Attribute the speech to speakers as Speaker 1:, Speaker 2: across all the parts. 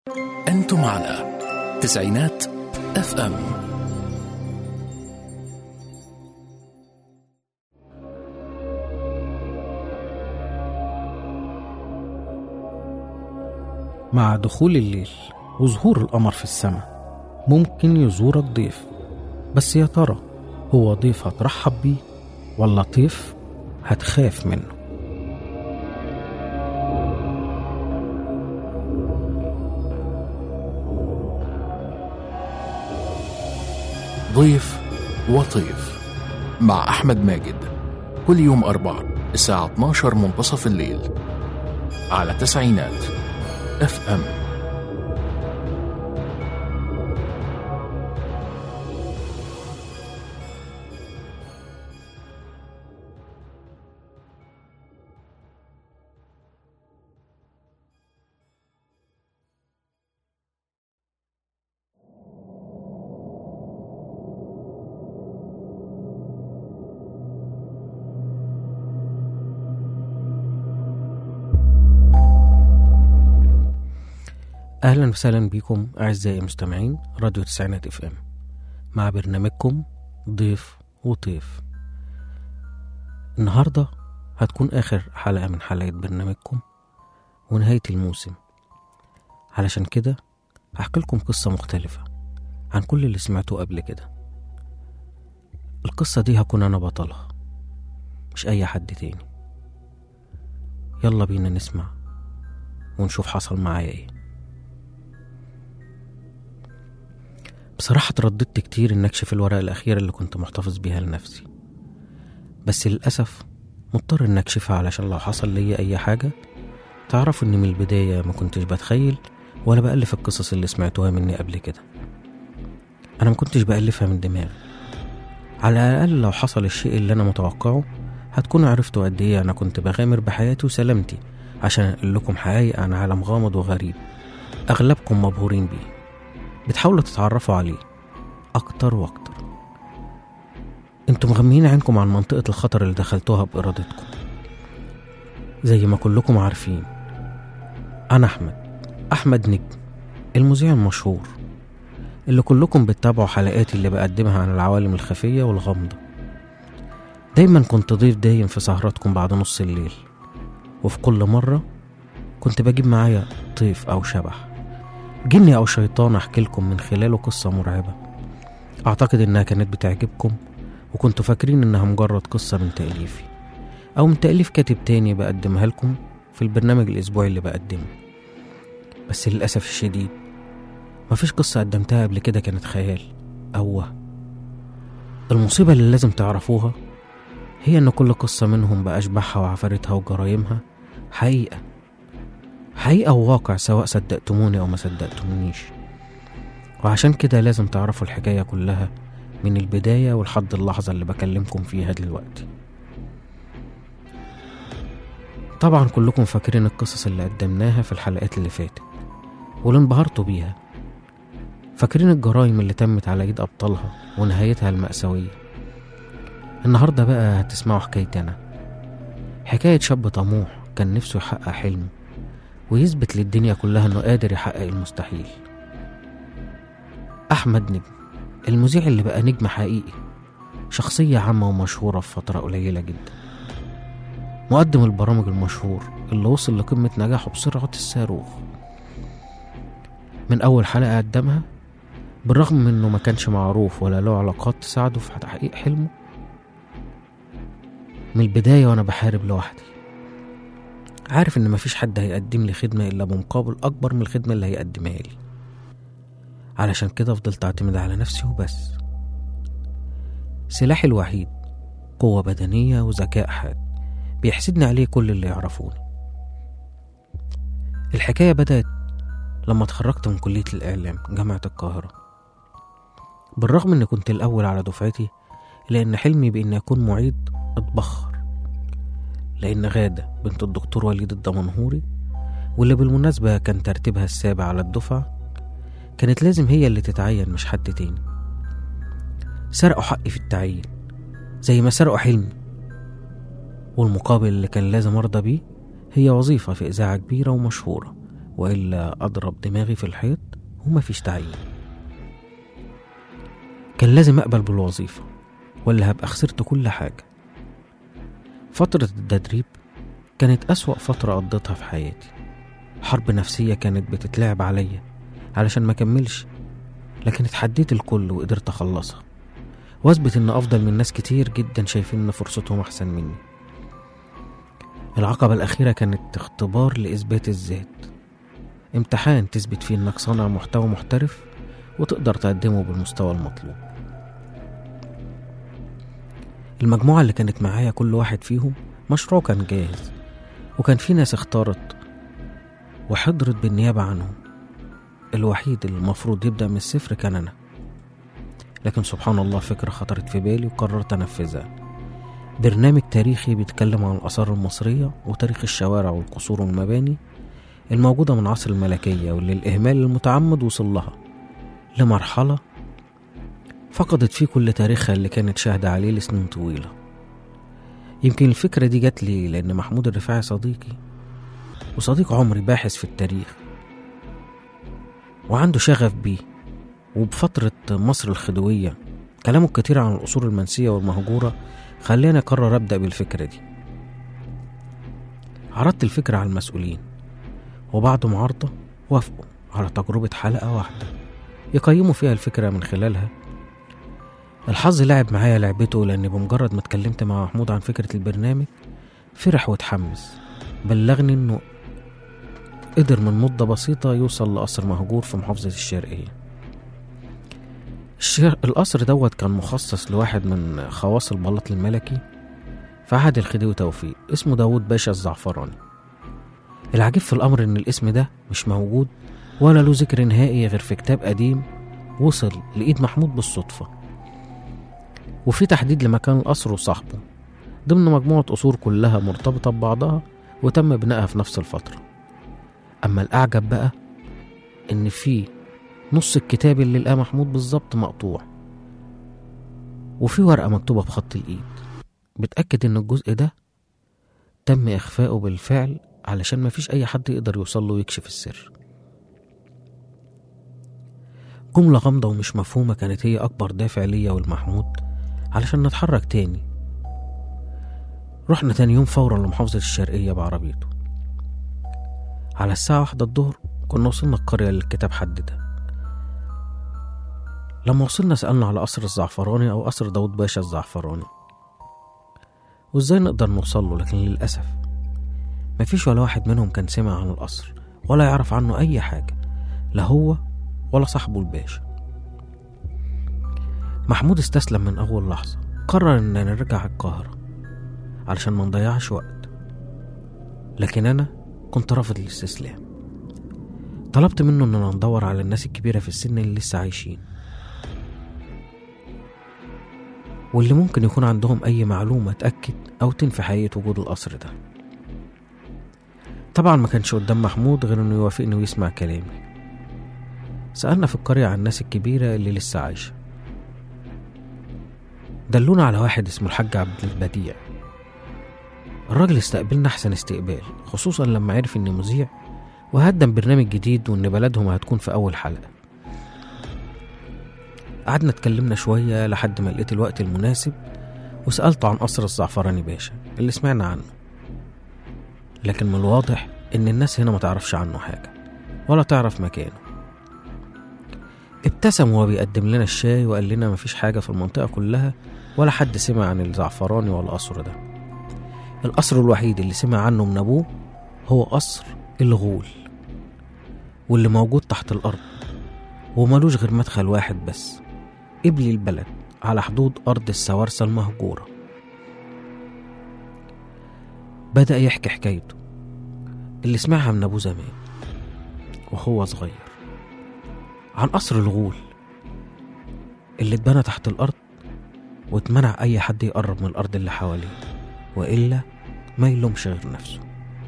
Speaker 1: أنتم على تسعينات اف ام
Speaker 2: مع دخول الليل وظهور القمر في السماء ممكن يزورك ضيف بس يا ترى هو ضيف هترحب بيه ولا ضيف هتخاف منه
Speaker 1: ضيف وطيف مع أحمد ماجد كل يوم أربعة الساعة 12 منتصف الليل على تسعينات اف ام
Speaker 2: أهلا وسهلا بكم أعزائي المستمعين راديو تسعينات اف ام مع برنامجكم ضيف وطيف النهاردة هتكون آخر حلقة من حلقات برنامجكم ونهاية الموسم علشان كده هحكي لكم قصة مختلفة عن كل اللي سمعتوه قبل كده القصة دي هكون أنا بطلها مش أي حد تاني يلا بينا نسمع ونشوف حصل معايا ايه بصراحة اترددت كتير إن أكشف الورقة الأخيرة اللي كنت محتفظ بيها لنفسي بس للأسف مضطر إن أكشفها علشان لو حصل ليا أي حاجة تعرفوا إني من البداية ما كنتش بتخيل ولا بألف القصص اللي سمعتوها مني قبل كده أنا ما كنتش بألفها من دماغي على الأقل لو حصل الشيء اللي أنا متوقعه هتكونوا عرفتوا قد إيه أنا كنت بغامر بحياتي وسلامتي عشان أنقل لكم حقايق عن عالم غامض وغريب أغلبكم مبهورين بيه بتحاولوا تتعرفوا عليه أكتر وأكتر انتوا مغميين عينكم عن منطقة الخطر اللي دخلتوها بإرادتكم زي ما كلكم عارفين أنا أحمد أحمد نجم المذيع المشهور اللي كلكم بتتابعوا حلقاتي اللي بقدمها عن العوالم الخفية والغامضة دايما كنت ضيف دايم في سهراتكم بعد نص الليل وفي كل مرة كنت بجيب معايا طيف أو شبح جني أو شيطان أحكي لكم من خلاله قصة مرعبة أعتقد إنها كانت بتعجبكم وكنتوا فاكرين إنها مجرد قصة من تأليفي أو من تأليف كاتب تاني بقدمها لكم في البرنامج الأسبوعي اللي بقدمه بس للأسف الشديد مفيش قصة قدمتها قبل كده كانت خيال أو وهم المصيبة اللي لازم تعرفوها هي إن كل قصة منهم بأشباحها وعفارتها وجرايمها حقيقة حقيقة وواقع سواء صدقتموني أو ما صدقتمونيش وعشان كده لازم تعرفوا الحكاية كلها من البداية ولحد اللحظة اللي بكلمكم فيها دلوقتي طبعا كلكم فاكرين القصص اللي قدمناها في الحلقات اللي فاتت واللي انبهرتوا بيها فاكرين الجرائم اللي تمت على ايد ابطالها ونهايتها المأساوية النهاردة بقى هتسمعوا حكايتي أنا حكاية شاب طموح كان نفسه يحقق حلمه ويثبت للدنيا كلها انه قادر يحقق المستحيل احمد نجم المذيع اللي بقى نجم حقيقي شخصية عامة ومشهورة في فترة قليلة جدا مقدم البرامج المشهور اللي وصل لقمة نجاحه بسرعة الصاروخ من أول حلقة قدمها بالرغم من إنه ما كانش معروف ولا له علاقات تساعده في تحقيق حلمه من البداية وأنا بحارب لوحدي عارف إن مفيش حد هيقدم لي خدمة إلا بمقابل أكبر من الخدمة اللي هيقدمها لي علشان كده فضلت أعتمد على نفسي وبس سلاحي الوحيد قوة بدنية وذكاء حاد بيحسدني عليه كل اللي يعرفوني الحكاية بدأت لما اتخرجت من كلية الإعلام جامعة القاهرة بالرغم إني كنت الأول على دفعتي لأن حلمي بإني أكون معيد اتبخر لأن غادة بنت الدكتور وليد الدمنهوري واللي بالمناسبة كان ترتيبها السابع على الدفعة كانت لازم هي اللي تتعين مش حد تاني سرقوا حقي في التعيين زي ما سرقوا حلمي والمقابل اللي كان لازم أرضى بيه هي وظيفة في إذاعة كبيرة ومشهورة وإلا أضرب دماغي في الحيط ومفيش تعيين كان لازم أقبل بالوظيفة ولا هبقى خسرت كل حاجة فترة التدريب كانت أسوأ فترة قضيتها في حياتي حرب نفسية كانت بتتلعب عليا علشان ما كملش لكن اتحديت الكل وقدرت أخلصها واثبت إن أفضل من ناس كتير جدا شايفين إن فرصتهم أحسن مني العقبة الأخيرة كانت اختبار لإثبات الذات امتحان تثبت فيه إنك صانع محتوى محترف وتقدر تقدمه بالمستوى المطلوب المجموعة اللي كانت معايا كل واحد فيهم مشروع كان جاهز وكان في ناس اختارت وحضرت بالنيابة عنهم الوحيد اللي المفروض يبدأ من الصفر كان أنا لكن سبحان الله فكرة خطرت في بالي وقررت أنفذها برنامج تاريخي بيتكلم عن الآثار المصرية وتاريخ الشوارع والقصور والمباني الموجودة من عصر الملكية واللي الإهمال المتعمد وصل لها لمرحلة فقدت فيه كل تاريخها اللي كانت شاهدة عليه لسنين طويلة يمكن الفكرة دي جات لي لأن محمود الرفاعي صديقي وصديق عمري باحث في التاريخ وعنده شغف بيه وبفترة مصر الخديوية كلامه الكتير عن الأصول المنسية والمهجورة خلاني أقرر أبدأ بالفكرة دي عرضت الفكرة على المسؤولين وبعد معارضة وافقوا على تجربة حلقة واحدة يقيموا فيها الفكرة من خلالها الحظ لعب معايا لعبته لأن بمجرد ما اتكلمت مع محمود عن فكرة البرنامج فرح واتحمس بلغني إنه قدر من مدة بسيطة يوصل لقصر مهجور في محافظة الشرقية الشر... القصر دوت كان مخصص لواحد من خواص البلاط الملكي في عهد الخديوي توفيق اسمه داود باشا الزعفراني العجيب في الأمر إن الاسم ده مش موجود ولا له ذكر نهائي غير في كتاب قديم وصل لإيد محمود بالصدفة وفي تحديد لمكان القصر وصاحبه ضمن مجموعة قصور كلها مرتبطة ببعضها وتم بنائها في نفس الفترة أما الأعجب بقى إن في نص الكتاب اللي لقاه محمود بالظبط مقطوع وفي ورقة مكتوبة بخط الإيد بتأكد إن الجزء ده تم إخفائه بالفعل علشان مفيش أي حد يقدر يوصل له ويكشف السر جملة غامضة ومش مفهومة كانت هي أكبر دافع ليا والمحمود علشان نتحرك تاني رحنا تاني يوم فورا لمحافظة الشرقية بعربيته على الساعة واحدة الظهر كنا وصلنا القرية اللي الكتاب حددها لما وصلنا سألنا على قصر الزعفراني أو قصر داود باشا الزعفراني وإزاي نقدر نوصله لكن للأسف مفيش ولا واحد منهم كان سمع عن القصر ولا يعرف عنه أي حاجة لا هو ولا صاحبه الباشا محمود استسلم من أول لحظة قرر إننا نرجع القاهرة علشان ما نضيعش وقت لكن أنا كنت رافض الاستسلام طلبت منه إننا ندور على الناس الكبيرة في السن اللي لسه عايشين واللي ممكن يكون عندهم أي معلومة تأكد أو تنفي حقيقة وجود القصر ده طبعا ما كانش قدام محمود غير إنه يوافقني ويسمع كلامي سألنا في القرية عن الناس الكبيرة اللي لسه عايشة دلونا على واحد اسمه الحاج عبد البديع الراجل استقبلنا أحسن استقبال خصوصا لما عرف إني مذيع وهقدم برنامج جديد وإن بلدهم هتكون في أول حلقة قعدنا اتكلمنا شوية لحد ما لقيت الوقت المناسب وسألته عن قصر الزعفراني باشا اللي سمعنا عنه لكن من الواضح إن الناس هنا ما تعرفش عنه حاجة ولا تعرف مكانه ابتسم وهو بيقدم لنا الشاي وقال لنا مفيش حاجة في المنطقة كلها ولا حد سمع عن الزعفراني ولا القصر ده القصر الوحيد اللي سمع عنه من أبوه هو قصر الغول واللي موجود تحت الأرض وملوش غير مدخل واحد بس قبل البلد على حدود أرض السوارسة المهجورة بدأ يحكي حكايته اللي سمعها من أبوه زمان وهو صغير عن قصر الغول اللي اتبنى تحت الأرض واتمنع أي حد يقرب من الأرض اللي حواليه وإلا ما يلومش غير نفسه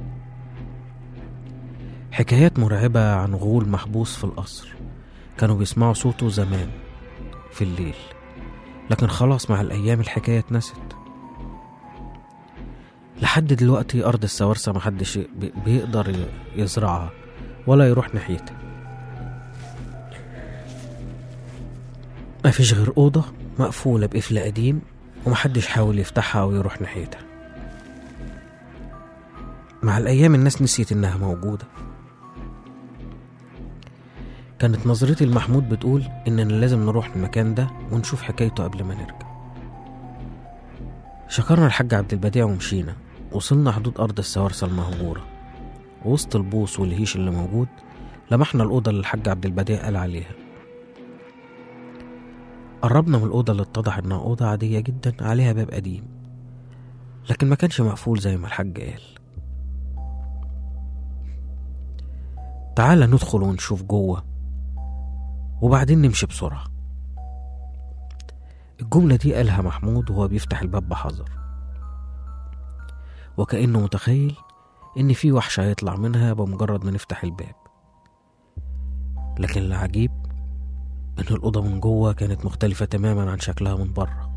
Speaker 2: حكايات مرعبة عن غول محبوس في القصر كانوا بيسمعوا صوته زمان في الليل لكن خلاص مع الأيام الحكاية اتنست لحد دلوقتي أرض السوارسة محدش بي- بيقدر ي- يزرعها ولا يروح ناحيتها مفيش غير أوضة مقفولة بقفل قديم ومحدش حاول يفتحها أو يروح ناحيتها مع الأيام الناس نسيت إنها موجودة كانت نظرتي لمحمود بتقول إننا لازم نروح المكان ده ونشوف حكايته قبل ما نرجع شكرنا الحاج عبد البديع ومشينا وصلنا حدود أرض السوارسة المهجورة وسط البوص والهيش اللي موجود لمحنا الأوضة اللي الحاج عبد البديع قال عليها قربنا من الأوضة اللي اتضح إنها أوضة عادية جدا عليها باب قديم لكن ما كانش مقفول زي ما الحاج قال تعال ندخل ونشوف جوه وبعدين نمشي بسرعة الجملة دي قالها محمود وهو بيفتح الباب بحذر وكأنه متخيل إن في وحش هيطلع منها بمجرد ما نفتح الباب لكن العجيب إن الأوضة من جوه كانت مختلفة تماما عن شكلها من بره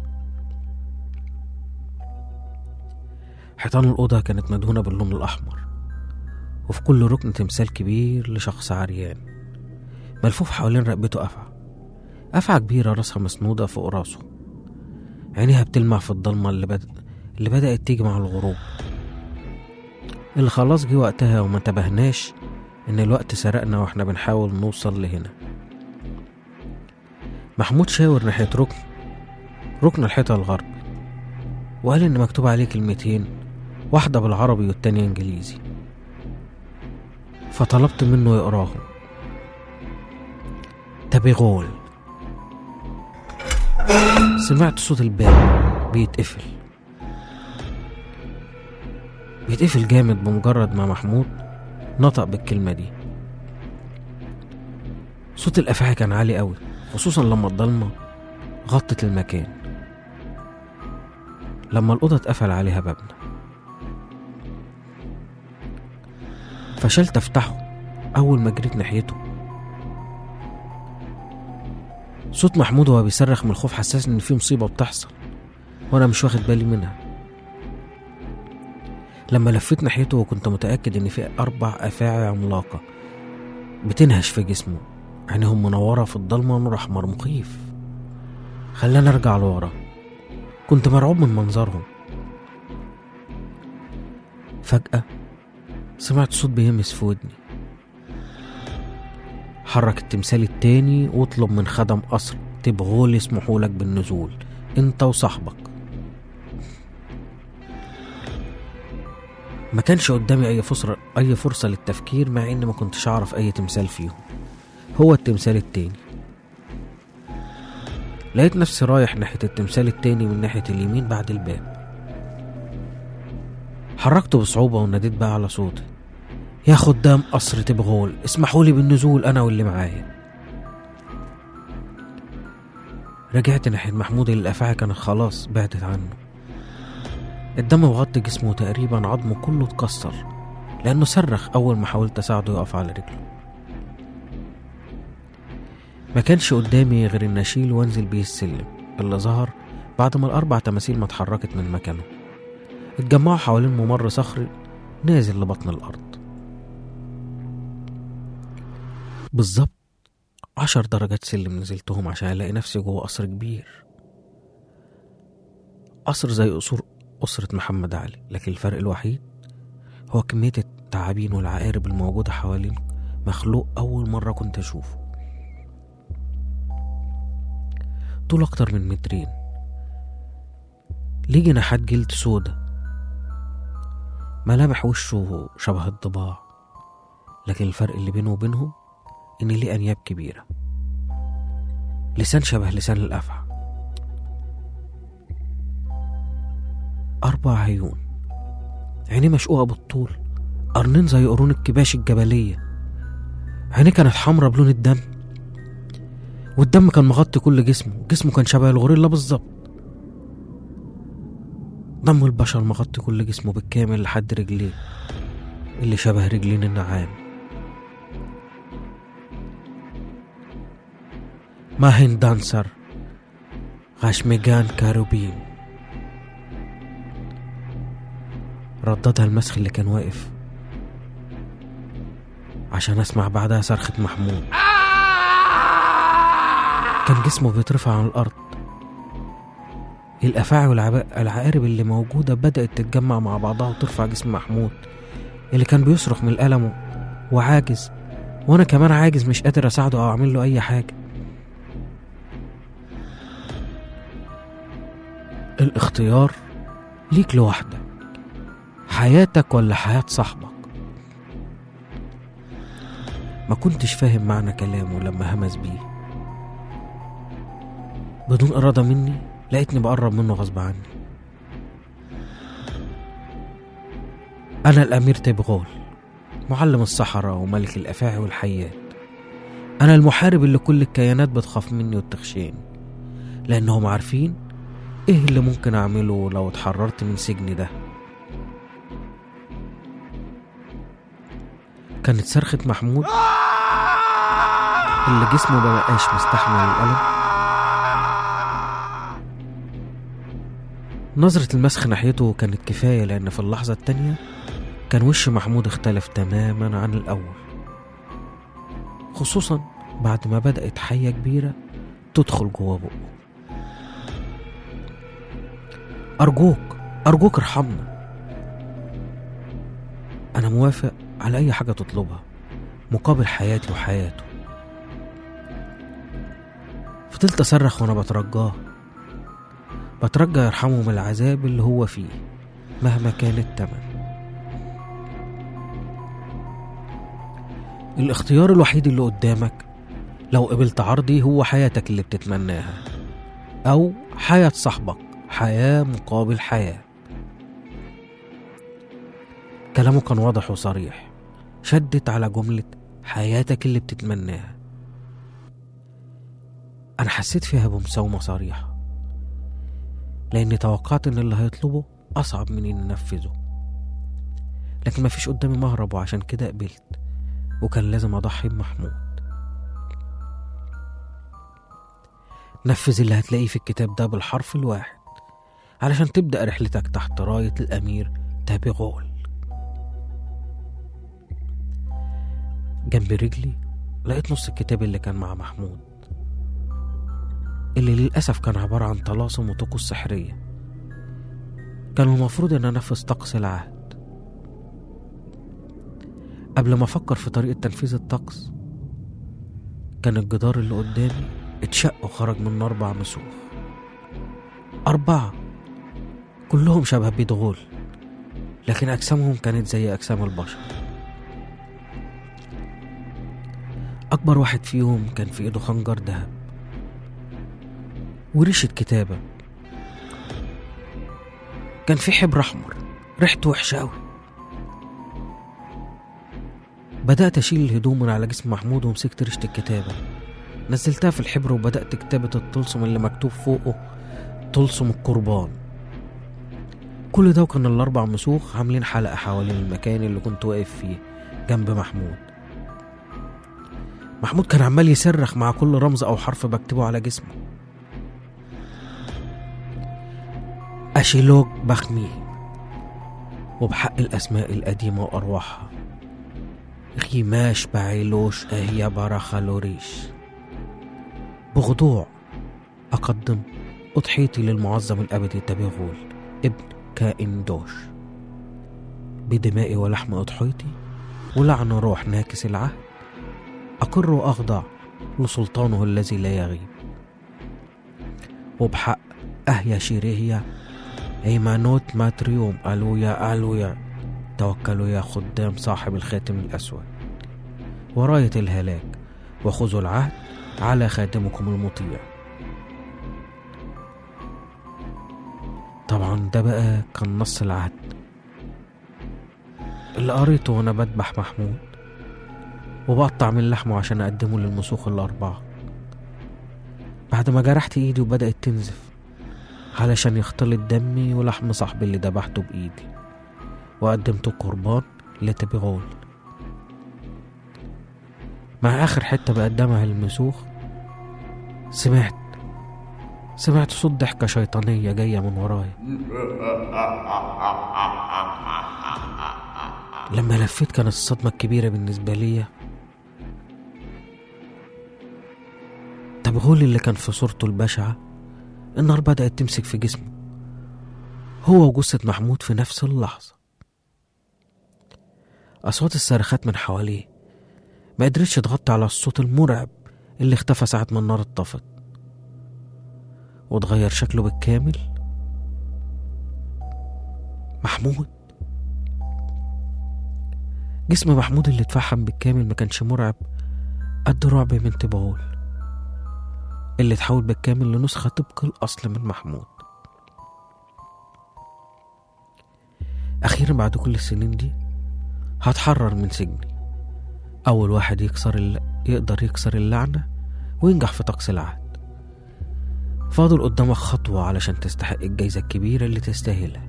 Speaker 2: حيطان الأوضة كانت مدهونة باللون الأحمر وفي كل ركن تمثال كبير لشخص عريان ملفوف حوالين رقبته أفعى أفعى كبيرة راسها مسنودة فوق راسه عينيها بتلمع في الضلمة اللي, بد... اللي بدأت تيجي مع الغروب اللي خلاص جه وقتها وما انتبهناش إن الوقت سرقنا وإحنا بنحاول نوصل لهنا محمود شاور ناحية ركن ركن الحيطة الغربي وقال إن مكتوب عليه كلمتين واحدة بالعربي والتانية إنجليزي فطلبت منه يقراهم تبغول سمعت صوت الباب بيتقفل بيتقفل جامد بمجرد ما محمود نطق بالكلمة دي صوت الأفعى كان عالي قوي خصوصا لما الضلمة غطت المكان لما الأوضة اتقفل عليها بابنا فشلت أفتحه أول ما جريت ناحيته صوت محمود وهو بيصرخ من الخوف حسسني إن في مصيبة بتحصل وأنا مش واخد بالي منها لما لفيت ناحيته وكنت متأكد إن في أربع أفاعي عملاقة بتنهش في جسمه عينيهم منورة في الضلمة نور أحمر مخيف خلاني أرجع لورا كنت مرعوب من منظرهم فجأة سمعت صوت بيهمس في ودني حرك التمثال التاني واطلب من خدم قصر تبغول يسمحولك بالنزول انت وصاحبك ما كانش قدامي اي فرصة اي فرصة للتفكير مع اني ما كنتش اعرف اي تمثال فيهم هو التمثال التاني لقيت نفسي رايح ناحية التمثال التاني من ناحية اليمين بعد الباب حركته بصعوبة وناديت بقى على صوتي يا خدام قصر تبغول اسمحوا لي بالنزول انا واللي معايا رجعت ناحية محمود اللي الأفاعي كانت خلاص بعدت عنه الدم مغطي جسمه تقريبا عظمه كله اتكسر لأنه صرخ أول ما حاولت أساعده يقف على رجله ما كانش قدامي غير إن أشيل وأنزل بيه السلم اللي ظهر بعد ما الأربع تماثيل ما اتحركت من مكانه اتجمعوا حوالين ممر صخري نازل لبطن الأرض بالظبط عشر درجات سلم نزلتهم عشان ألاقي نفسي جوه قصر كبير قصر زي قصور أسرة محمد علي لكن الفرق الوحيد هو كمية التعابين والعقارب الموجودة حوالين مخلوق أول مرة كنت أشوفه طول أكتر من مترين ليه جناحات جلد سودا ملامح وشه شبه الضباع لكن الفرق اللي بينه وبينهم إن ليه أنياب كبيرة لسان شبه لسان الأفعى أربع عيون عينيه مشقوقة بالطول قرنين زي قرون الكباش الجبلية عينيه كانت حمرا بلون الدم والدم كان مغطي كل جسمه جسمه كان شبه الغوريلا بالظبط دم البشر مغطي كل جسمه بالكامل لحد رجليه اللي شبه رجلين النعام ماهن دانسر غاشميجان كاروبين رددها المسخ اللي كان واقف عشان أسمع بعدها صرخة محمود كان جسمه بيترفع عن الأرض الأفاعي والعقارب اللي موجودة بدأت تتجمع مع بعضها وترفع جسم محمود اللي كان بيصرخ من الألم وعاجز وأنا كمان عاجز مش قادر أساعده أو أعمل له أي حاجة الاختيار ليك لوحدك حياتك ولا حياة صاحبك ما كنتش فاهم معنى كلامه لما همس بيه بدون إرادة مني لقيتني بقرب منه غصب عني أنا الأمير تبغول معلم الصحراء وملك الأفاعي والحيات أنا المحارب اللي كل الكيانات بتخاف مني وتخشاني لأنهم عارفين إيه اللي ممكن أعمله لو اتحررت من سجني ده كانت صرخة محمود اللي جسمه مبقاش مستحمل الألم نظرة المسخ ناحيته كانت كفاية لأن في اللحظة التانية كان وش محمود اختلف تماما عن الأول خصوصا بعد ما بدأت حية كبيرة تدخل جوه بقه أرجوك أرجوك ارحمنا أنا موافق على أي حاجة تطلبها مقابل حياتي وحياته فضلت أصرخ وأنا بترجاه بترجى يرحمه من العذاب اللي هو فيه مهما كان التمن الاختيار الوحيد اللي قدامك لو قبلت عرضي هو حياتك اللي بتتمناها أو حياة صاحبك حياة مقابل حياة كلامه كان واضح وصريح شدت على جملة حياتك اللي بتتمناها أنا حسيت فيها بمساومة صريحة لأني توقعت إن اللي هيطلبه أصعب من إني أنفذه لكن مفيش قدامي مهرب وعشان كده قبلت وكان لازم أضحي بمحمود نفذ اللي هتلاقيه في الكتاب ده بالحرف الواحد علشان تبدأ رحلتك تحت راية الأمير تابغول جنب رجلي لقيت نص الكتاب اللي كان مع محمود اللي للأسف كان عبارة عن طلاسم وطقوس سحرية كان المفروض أن أنفذ طقس العهد قبل ما أفكر في طريقة تنفيذ الطقس كان الجدار اللي قدامي اتشق وخرج منه أربع مسوخ أربعة كلهم شبه بيت غول لكن أجسامهم كانت زي أجسام البشر أكبر واحد فيهم كان في إيده خنجر دهب وريشة كتابة كان في حبر أحمر ريحته وحشة أوي بدأت أشيل الهدوم من على جسم محمود ومسكت ريشة الكتابة نزلتها في الحبر وبدأت كتابة الطلسم اللي مكتوب فوقه طلسم القربان كل ده وكان الأربع مسوخ عاملين حلقة حوالين المكان اللي كنت واقف فيه جنب محمود محمود كان عمال يصرخ مع كل رمز أو حرف بكتبه على جسمه أشيلوج بخمي وبحق الأسماء القديمة وأرواحها غيماش بعيلوش أهيا براخالوريش بخضوع أقدم أضحيتي للمعظم الأبدي تبيغول ابن كائن دوش بدمائي ولحم أضحيتي ولعن روح ناكس العهد أقر وأخضع لسلطانه الذي لا يغيب وبحق أهيا شيريهيا هيمانوت ماتريوم ألويا ألويا توكلوا يا خدام صاحب الخاتم الأسود وراية الهلاك وخذوا العهد على خاتمكم المطيع طبعا ده بقى كان نص العهد اللي قريته وانا بذبح محمود وبقطع من لحمه عشان اقدمه للمسوخ الاربعه بعد ما جرحت ايدي وبدأت تنزف علشان يختلط دمي ولحم صاحبي اللي ذبحته بايدي وقدمته قربان لتبغول مع آخر حتة بقدمها للمسوخ سمعت سمعت صوت ضحكة شيطانية جاية من ورايا لما لفيت كانت الصدمة الكبيرة بالنسبة لي تبغولي اللي كان في صورته البشعة النار بدأت تمسك في جسمه هو وجثة محمود في نفس اللحظة أصوات الصرخات من حواليه ما قدرتش تغطي على الصوت المرعب اللي اختفى ساعة ما النار اتطفت واتغير شكله بالكامل محمود جسم محمود اللي اتفحم بالكامل ما كانش مرعب قد رعب من تبعول اللي اتحول بالكامل لنسخة طبق الأصل من محمود أخيرا بعد كل السنين دي هتحرر من سجني أول واحد يكسر الل... يقدر يكسر اللعنة وينجح في طقس العهد فاضل قدامك خطوة علشان تستحق الجايزة الكبيرة اللي تستاهلها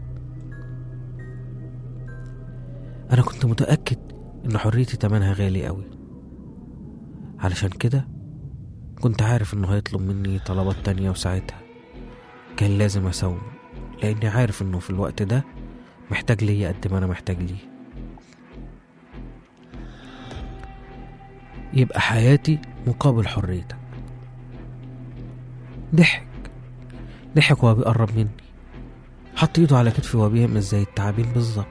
Speaker 2: أنا كنت متأكد إن حريتي تمنها غالي أوي علشان كده كنت عارف إنه هيطلب مني طلبات تانية وساعتها كان لازم أساومه لأني عارف إنه في الوقت ده محتاج ليا قد ما أنا محتاج ليه يبقى حياتي مقابل حريتك ضحك ضحك وهو بيقرب مني حط ايده على كتفي وهو بيعمل زي التعابين بالظبط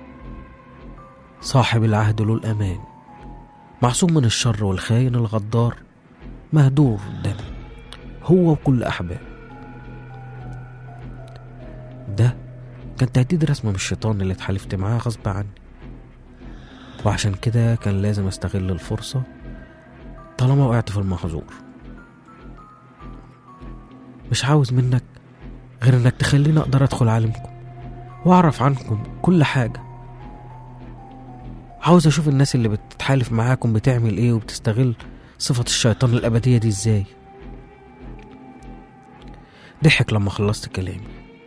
Speaker 2: صاحب العهد له الأمان معصوم من الشر والخاين الغدار مهدور قدامي هو وكل أحبابه ده كان تهديد رسمة من الشيطان اللي اتحالفت معاه غصب عني وعشان كده كان لازم استغل الفرصة طالما وقعت في المحظور مش عاوز منك غير انك تخليني اقدر ادخل عالمكم واعرف عنكم كل حاجة عاوز اشوف الناس اللي بتتحالف معاكم بتعمل ايه وبتستغل صفة الشيطان الأبدية دي ازاي ضحك لما خلصت كلامي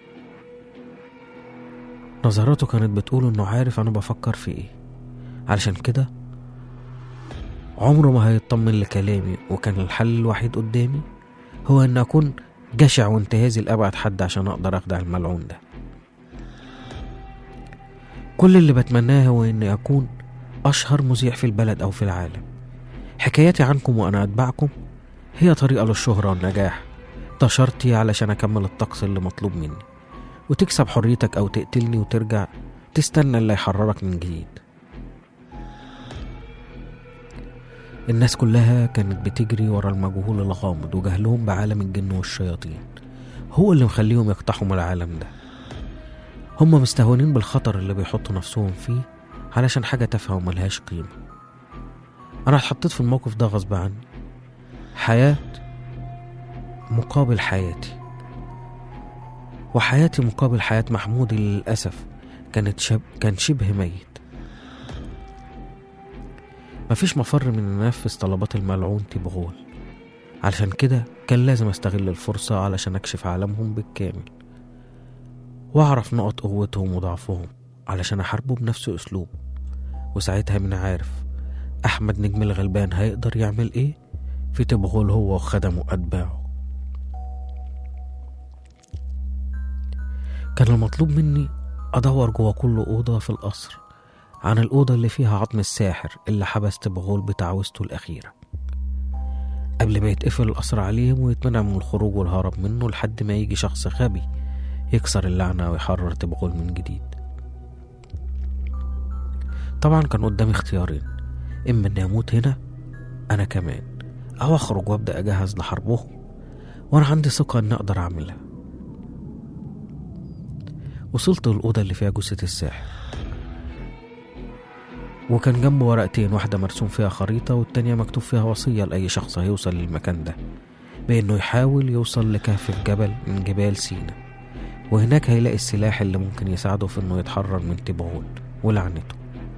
Speaker 2: نظراته كانت بتقول انه عارف انا بفكر في ايه علشان كده عمره ما هيطمن لكلامي وكان الحل الوحيد قدامي هو ان اكون جشع وانتهازي لأبعد حد عشان اقدر اخدع الملعون ده كل اللي بتمناه هو اني اكون اشهر مذيع في البلد او في العالم حكاياتي عنكم وانا اتبعكم هي طريقة للشهرة والنجاح ده شرطي علشان اكمل الطقس اللي مطلوب مني وتكسب حريتك او تقتلني وترجع تستنى اللي يحررك من جديد الناس كلها كانت بتجري ورا المجهول الغامض وجهلهم بعالم الجن والشياطين هو اللي مخليهم يقتحموا العالم ده هم مستهونين بالخطر اللي بيحطوا نفسهم فيه علشان حاجة تافهة وملهاش قيمة أنا اتحطيت في الموقف ده غصب عني حياة مقابل حياتي وحياتي مقابل حياة محمود اللي للأسف كانت شب... كان شبه ميت مفيش مفر من إن أنفذ طلبات الملعون تبغول علشان كده كان لازم أستغل الفرصة علشان أكشف عالمهم بالكامل وأعرف نقط قوتهم وضعفهم علشان أحاربه بنفس أسلوب وساعتها من عارف أحمد نجم الغلبان هيقدر يعمل إيه في تبغول هو وخدمه أتباعه كان المطلوب مني أدور جوا كل أوضة في القصر عن الأوضة اللي فيها عظم الساحر اللي حبس تبغول بتعويذته الأخيرة قبل ما يتقفل القصر عليهم ويتمنع من الخروج والهرب منه لحد ما يجي شخص غبي يكسر اللعنة ويحرر تبغول من جديد طبعا كان قدامي اختيارين إما إني أموت هنا أنا كمان أو أخرج وأبدأ أجهز لحربهم وأنا عندي ثقة إني أقدر أعملها وصلت للأوضة اللي فيها جثة الساحر وكان جنبه ورقتين واحدة مرسوم فيها خريطة والتانية مكتوب فيها وصية لأي شخص هيوصل للمكان ده بأنه يحاول يوصل لكهف في جبل من جبال سينا وهناك هيلاقي السلاح اللي ممكن يساعده في انه يتحرر من تبغول ولعنته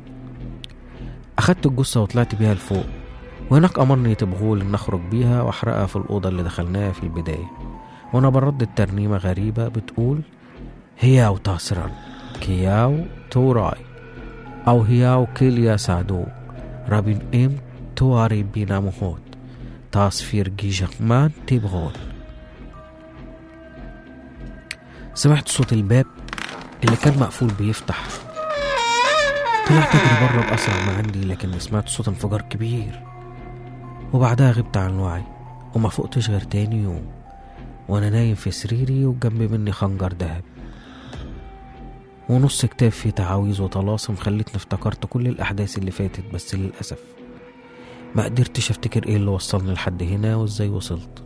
Speaker 2: أخدت الجثة وطلعت بيها لفوق وهناك أمرني تبغول إن أخرج بيها وأحرقها في الأوضة اللي دخلناها في البداية وأنا بردد ترنيمة غريبة بتقول هياو تاسران كياو توراي أو هياو كيليا سادو رابين إم تواري بينا مهوت تصفير جيجقمان تبغول سمعت صوت الباب اللي كان مقفول بيفتح طلعت أجري بره بأسرع ما عندي لكن سمعت صوت انفجار كبير وبعدها غبت عن الوعي وما فقتش غير تاني يوم وأنا نايم في سريري وجنبي مني خنجر دهب ونص كتاب فيه تعاويذ وطلاسم خلتني افتكرت كل الأحداث اللي فاتت بس للأسف ما قدرتش افتكر ايه اللي وصلني لحد هنا وازاي وصلت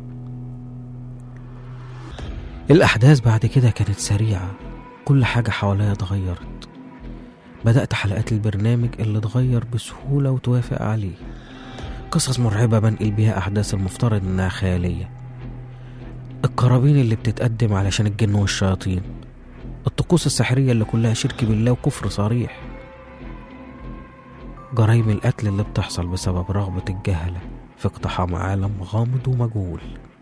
Speaker 2: الأحداث بعد كده كانت سريعة كل حاجة حواليا اتغيرت بدأت حلقات البرنامج اللي اتغير بسهولة وتوافق عليه قصص مرعبة بنقل بيها أحداث المفترض إنها خيالية القرابين اللي بتتقدم علشان الجن والشياطين الطقوس السحرية اللي كلها شرك بالله وكفر صريح جرائم القتل اللي بتحصل بسبب رغبة الجهلة في اقتحام عالم غامض ومجهول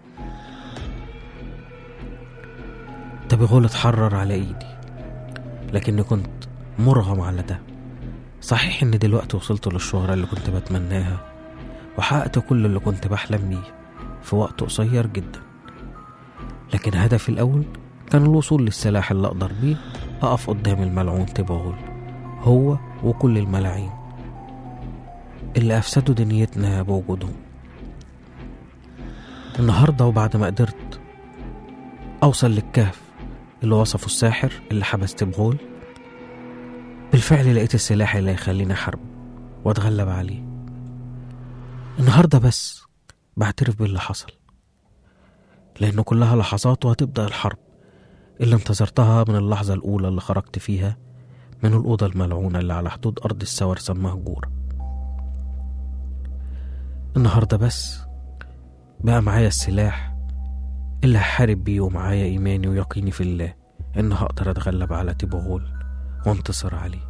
Speaker 2: تبغول اتحرر على ايدي لكني كنت مرغم على ده صحيح ان دلوقتي وصلت للشهرة اللي كنت بتمناها وحققت كل اللي كنت بحلم بيه في وقت قصير جدا لكن هدفي الأول كان الوصول للسلاح اللي أقدر بيه أقف قدام الملعون تبغول هو وكل الملاعين اللي أفسدوا دنيتنا بوجودهم النهاردة وبعد ما قدرت أوصل للكهف اللي وصفه الساحر اللي حبس تبغول بالفعل لقيت السلاح اللي هيخليني أحاربه وأتغلب عليه النهاردة بس بعترف باللي حصل لأنه كلها لحظات وهتبدأ الحرب اللي انتظرتها من اللحظة الأولى اللي خرجت فيها من الأوضة الملعونة اللي على حدود أرض السوارسة المهجورة النهاردة بس بقى معايا السلاح اللي هحارب بيه ومعايا إيماني ويقيني في الله إن هقدر أتغلب على تيبوغول وانتصر عليه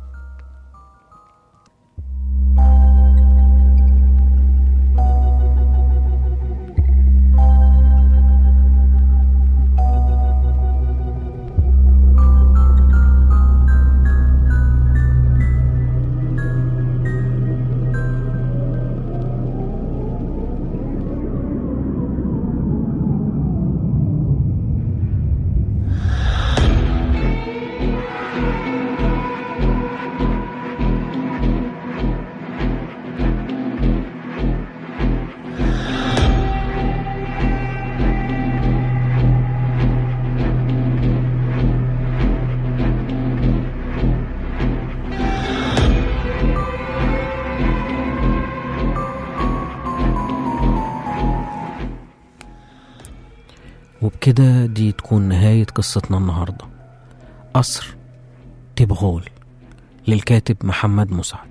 Speaker 2: وبكده دي تكون نهاية قصتنا النهاردة قصر تبغول للكاتب محمد مسعد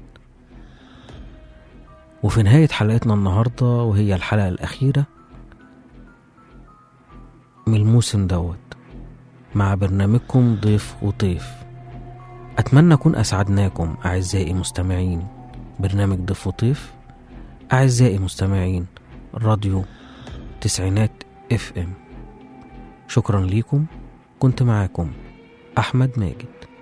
Speaker 2: وفي نهاية حلقتنا النهاردة وهي الحلقة الأخيرة من الموسم دوت مع برنامجكم ضيف وطيف أتمنى أكون أسعدناكم أعزائي مستمعين برنامج ضيف وطيف أعزائي مستمعين راديو تسعينات اف ام شكرا ليكم كنت معاكم أحمد ماجد